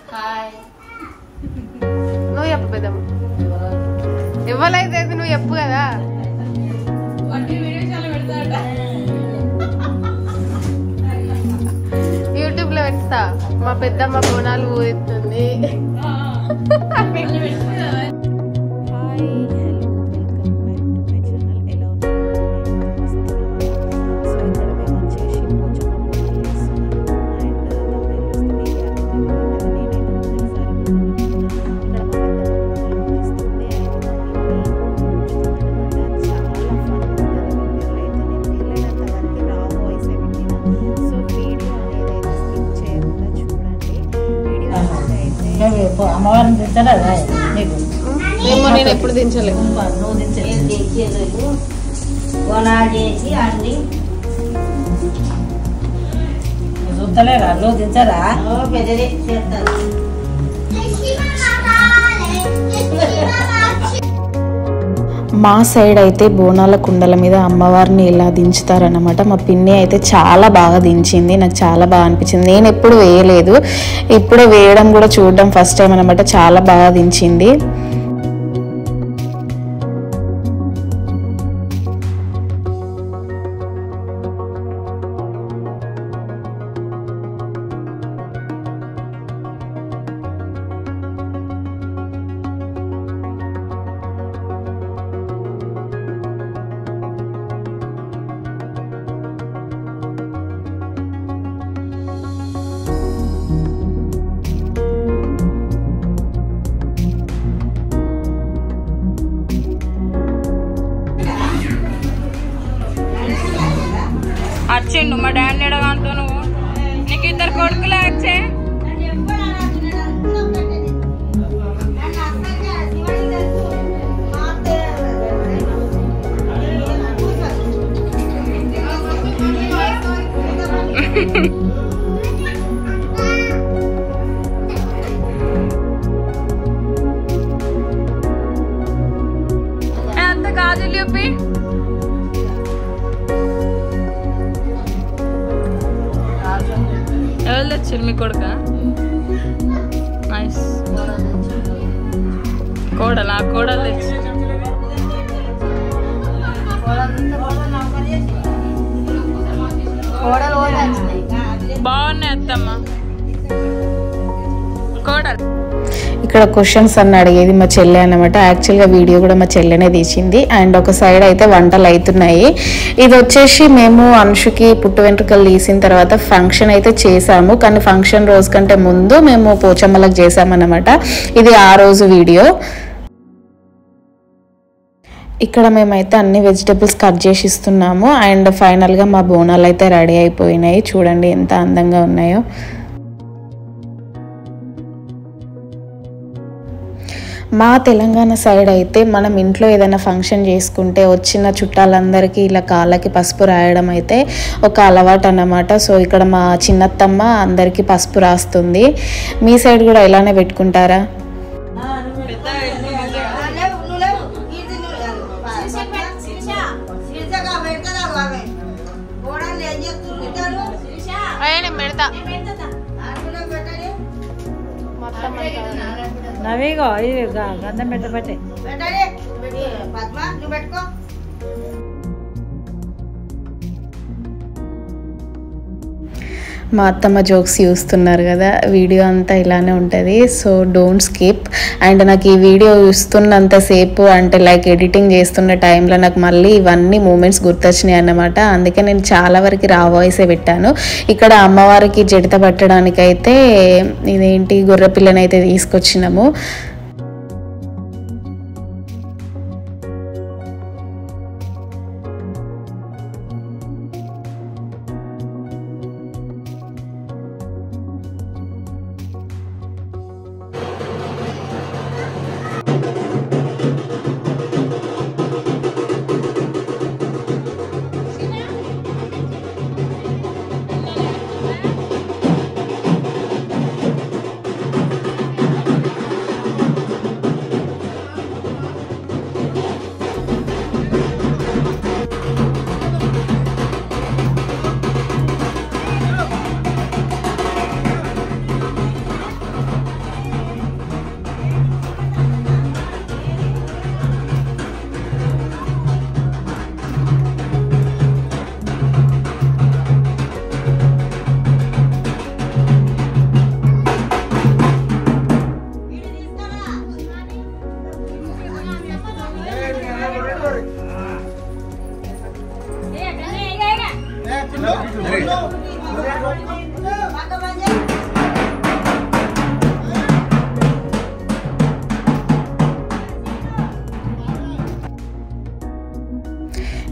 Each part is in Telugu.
హాయ్ నువ్వు చెప్పు పెద్దమ్మ ఎవరైతే నువ్వు చెప్పు కదా యూట్యూబ్ లో పెడతా మా పెద్దమ్మ బోనాలు ఊరిస్తుంది hi hello welcome back to my channel ఎలా ఉన్నారు సో ఇక్కడ మేము వచ్చేసి పోచమ్మ పూజ చేస్తున్నాము అండ్ తమిళ వస్తుంది నేనైతే మొదటిసారి ఇక్కడ మా పెద్దమ్మ పూజలు పూజిస్తుంది అయితే చాలా ఫన్ ఉంటుంది వీడియోలో అయితే నేను వీలైనంత వరకు రా వాయిస్ పెట్టిన సో వీడియో అనేది అయితే స్కిప్ చేయకుండా చూడండి వీడియో అయితే అమ్మవారిని తెచ్చారా నీకు ఏమో నేను ఎప్పుడు దించలేదు నువ్వు తెచ్చలేదు తెచ్చేందుకు బోనాలు చేసి అండి నువ్వు చూస్తలేరా నువ్వు తెచ్చారా ఓ పెద్దదే చేస్తారు మా సైడ్ అయితే బోనాల కుండల మీద అమ్మవారిని ఇలా దించుతారనమాట మా పిన్ని అయితే చాలా బాగా దించింది నాకు చాలా బాగా అనిపించింది నేను ఎప్పుడు వేయలేదు ఇప్పుడు వేయడం కూడా చూడడం ఫస్ట్ టైం అనమాట చాలా బాగా దించింది వచ్చిండు మా డాడీ ఎడగాంతో నువ్వు నీకు ఇద్దరు కొడుకులే వచ్చే అంత గాజులు చూపి ఎవరు తెచ్చారు మీ కొడుక నైస్ కోడలు ఆ కోడలు తెచ్చి బాగున్నాయి అత్తమ్మ కోడలు ఇక్కడ క్వశ్చన్స్ అన్న అడిగేది మా చెల్లె అనమాట యాక్చువల్గా వీడియో కూడా మా చెల్లెనే తీసింది అండ్ ఒక సైడ్ అయితే వంటలు అవుతున్నాయి ఇది వచ్చేసి మేము అనుషుకి పుట్టు వెంట్రుకలు తీసిన తర్వాత ఫంక్షన్ అయితే చేసాము కానీ ఫంక్షన్ రోజు కంటే ముందు మేము పోచమ్మలకు చేసామన్నమాట ఇది ఆ రోజు వీడియో ఇక్కడ మేమైతే అన్ని వెజిటబుల్స్ కట్ చేసి ఇస్తున్నాము అండ్ ఫైనల్గా మా బోనాలు అయితే రెడీ అయిపోయినాయి చూడండి ఎంత అందంగా ఉన్నాయో మా తెలంగాణ సైడ్ అయితే మనం ఇంట్లో ఏదైనా ఫంక్షన్ చేసుకుంటే వచ్చిన చుట్టాలందరికీ ఇలా కాళ్ళకి పసుపు రాయడం అయితే ఒక అలవాటు అన్నమాట సో ఇక్కడ మా చిన్నత్తమ్మ అందరికీ పసుపు రాస్తుంది మీ సైడ్ కూడా ఇలానే పెట్టుకుంటారా నేను పెడతా నవీగో ఇది గ- గంధం పెట్టబట్టే పద్మ నువ్వు పెట్టుకో మా అత్తమ్మ జోక్స్ చూస్తున్నారు కదా వీడియో అంతా ఇలానే ఉంటుంది సో డోంట్ స్కిప్ అండ్ నాకు ఈ వీడియో చూస్తున్నంతసేపు అంటే లైక్ ఎడిటింగ్ చేస్తున్న టైంలో నాకు మళ్ళీ ఇవన్నీ మూమెంట్స్ గుర్తొచ్చినాయి అన్నమాట అందుకే నేను చాలా వరకు రా వాయిసే పెట్టాను ఇక్కడ అమ్మవారికి జడిత పట్టడానికైతే ఇదేంటి గొర్రె పిల్లని తీసుకొచ్చినాము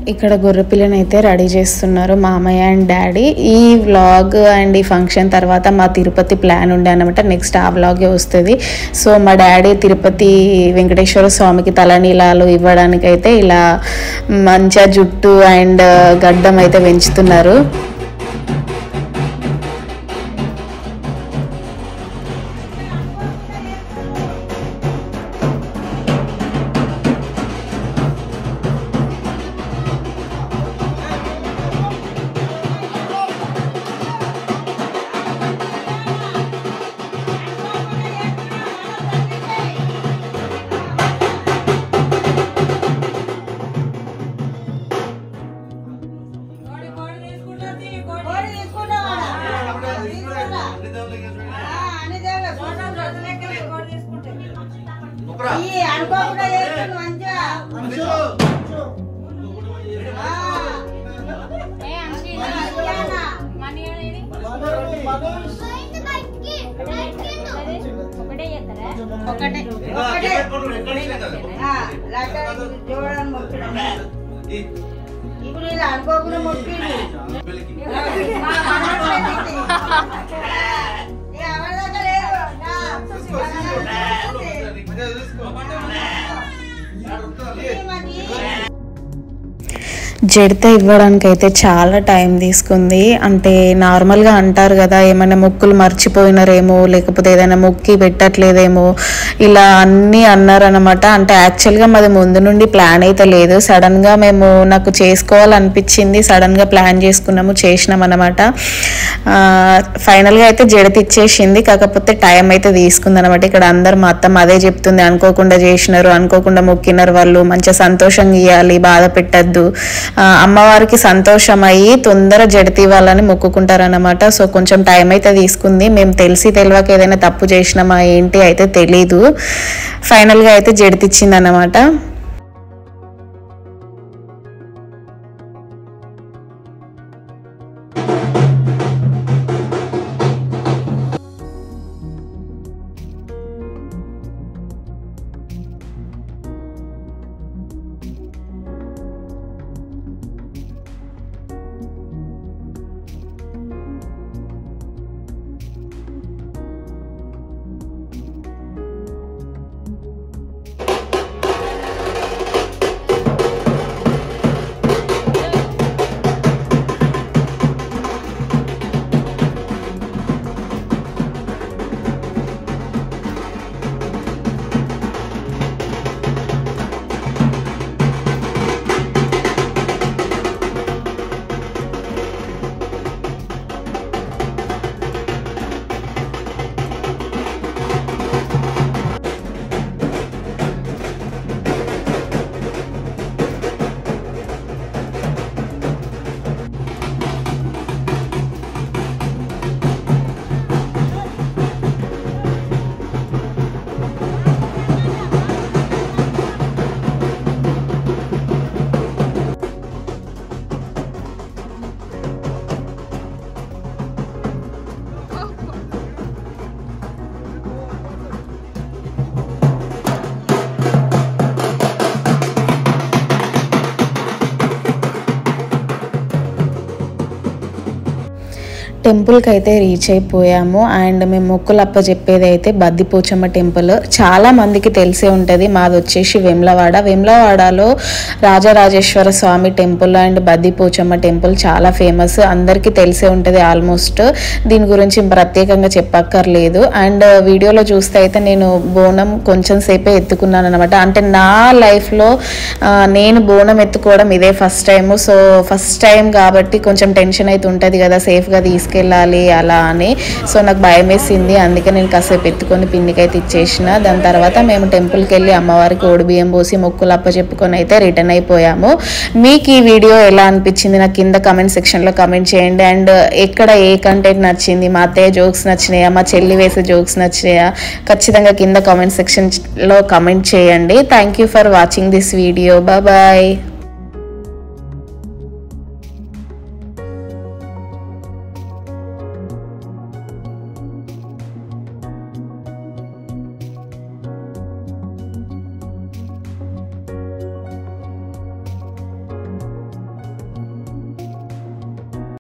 ఇక్కడ గొర్రెపిల్లని అయితే రెడీ చేస్తున్నారు మామయ్య అండ్ డాడీ ఈ వ్లాగ్ అండ్ ఈ ఫంక్షన్ తర్వాత మా తిరుపతి ప్లాన్ ఉండే అనమాట నెక్స్ట్ ఆ వ్లాగే వస్తుంది సో మా డాడీ తిరుపతి వెంకటేశ్వర స్వామికి తలనీలాలు ఇవ్వడానికైతే ఇలా మంచిగా జుట్టు అండ్ గడ్డం అయితే పెంచుతున్నారు కోడి తీసుకుంటావా? తీసుకుంటా. ఆ, అన్ని దేవుళ్ళ ఫోటోలు రోజు లెక్కనే కోడి తీసుకుంటే. ఇయ్యి, అనుకోకుండా చేస్తుంది మంచిగా. ఆ. ఇయ్యానా? ఒకటే. ఒకటే. ఆ, లక్ష చూడడానికి మొక్కినాం. ఇప్పుడు ఇలా అనుకోకుండా మొక్కిండు మా మనసులో ఉంది. ఇక ఎవరి దగ్గర లేదు. నా. ఈ మరి జడిత ఇవ్వడానికి అయితే చాలా టైం తీసుకుంది అంటే నార్మల్గా అంటారు కదా ఏమైనా మొక్కులు మర్చిపోయినారేమో లేకపోతే ఏదైనా మొక్కి పెట్టట్లేదేమో ఇలా అన్నీ అన్నారనమాట అంటే యాక్చువల్గా మాది ముందు నుండి ప్లాన్ అయితే లేదు సడన్గా మేము నాకు చేసుకోవాలనిపించింది సడన్గా ప్లాన్ చేసుకున్నాము చేసినాం అనమాట ఫైనల్గా అయితే జడిత ఇచ్చేసింది కాకపోతే టైం అయితే తీసుకుంది అనమాట ఇక్కడ అందరు మా అత్తమ్మ అదే చెప్తుంది అనుకోకుండా చేసినారు అనుకోకుండా మొక్కినారు వాళ్ళు మంచిగా సంతోషంగా ఇవ్వాలి బాధ పెట్టద్దు ఆ, అమ్మవారికి సంతోషం అయ్యి తొందర జడితి ఇవ్వాలని మొక్కుకుంటారనమాట సో కొంచెం టైం అయితే తీసుకుంది మేము తెలిసి తెలియక ఏదైనా తప్పు చేసినామా ఏంటి అయితే తెలీదు ఫైనల్గా అయితే జడితిచ్చింది అనమాట టెంపుల్కి అయితే రీచ్ అయిపోయాము అండ్ మేము మొక్కులు అప్ప చెప్పేది అయితే బద్దిపోచమ్మ టెంపుల్ చాలా మందికి తెలిసే ఉంటుంది మాది వచ్చేసి వెమ్లవాడ వెమ్లవాడలో Rajarajeshwara Swamy temple and Baddipochamma temple చాలా ఫేమస్ అందరికీ తెలిసే ఉంటుంది ఆల్మోస్ట్ దీని గురించి ప్రత్యేకంగా చెప్పక్కర్లేదు అండ్ వీడియోలో చూస్తే అయితే నేను బోనం కొంచెం సేపే ఎత్తుకున్నాను అనమాట అంటే నా లైఫ్లో నేను బోనం ఎత్తుకోవడం ఇదే first time so first time కాబట్టి కొంచెం టెన్షన్ అయితే ఉంటుంది కదా సేఫ్గా తీసుకెళ్ళాలి అలా అని సో నాకు భయం వేసింది అందుకే నేను కాసేపు ఎత్తుకొని పిన్నికి అయితే ఇచ్చేసిన దాని తర్వాత మేము టెంపుల్కి వెళ్ళి అమ్మవారికి ఓడి బియ్యం పోసి మొక్కులు అప్పచెప్పుకొని అయితే రిటర్న్ అయిపోయాము మీకు ఈ వీడియో ఎలా అనిపించింది నాకు కింద కమెంట్ సెక్షన్లో కమెంట్ చేయండి అండ్ ఎక్కడ ఏ కంటెంట్ నచ్చింది మా అత్తయ్య జోక్స్ నచ్చినాయా మా చెల్లి వేసే జోక్స్ నచ్చినాయా ఖచ్చితంగా కింద కామెంట్ సెక్షన్లో కమెంట్ చేయండి thank you for watching this video bye